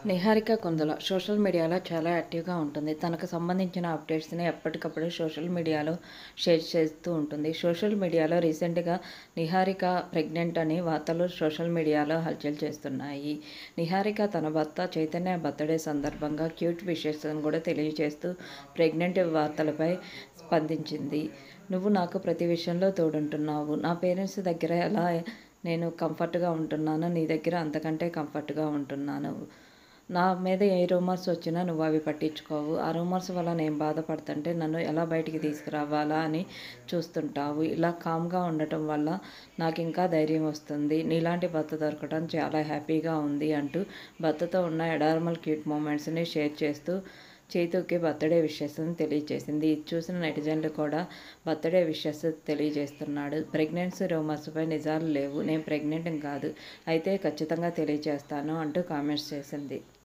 Niharika కొందల social మీడియాలో చాలా యాక్టివ్గా ఉంటుంది తనకు సంబంధించిన అప్డేట్స్ని ఎప్పటికప్పుడు సోషల్ మీడియాలో షేర్ చేస్తూ ఉంటుంది సోషల్ మీడియాలో రీసెంట్గా నిహారిక ప్రెగ్నెంట్ అని వార్తలు సోషల్ మీడియాలో హల్చల్ చేస్తున్నాయి నిహారిక తన భర్త చైతన్య బర్త్డే సందర్భంగా క్యూట్ విషెస్ను కూడా తెలియజేస్తూ ప్రెగ్నెంట్ వార్తలపై స్పందించింది నువ్వు నాకు ప్రతి విషయంలో తోడుంటున్నావు నా పేరెంట్స్ దగ్గర ఎలా నేను కంఫర్ట్గా ఉంటున్నాను నీ దగ్గర అంతకంటే కంఫర్ట్గా ఉంటున్నాను నా మీద ఏ రూమర్స్ వచ్చినా నువ్వు అవి పట్టించుకోవు ఆ రూమర్స్ వల్ల నేను బాధపడుతుంటే నన్ను ఎలా బయటికి తీసుకురావాలా అని చూస్తుంటావు ఇలా కామ్గా ఉండటం వల్ల నాకు ఇంకా ధైర్యం వస్తుంది నీలాంటి భర్త దొరకడం చాలా హ్యాపీగా ఉంది అంటూ భర్తతో ఉన్న ఎడార్మల్ క్యూట్ మూమెంట్స్ని షేర్ చేస్తూ చైతుకి బర్త్డే విషెస్ని తెలియజేసింది ఇది చూసిన నెటిజన్లు కూడా బర్త్డే విషెస్ తెలియజేస్తున్నాడు ప్రెగ్నెన్సీ రూమర్స్పై నిజాలు లేవు నేను ప్రెగ్నెంట్ కాదు అయితే ఖచ్చితంగా తెలియజేస్తాను అంటూ కామెంట్స్ చేసింది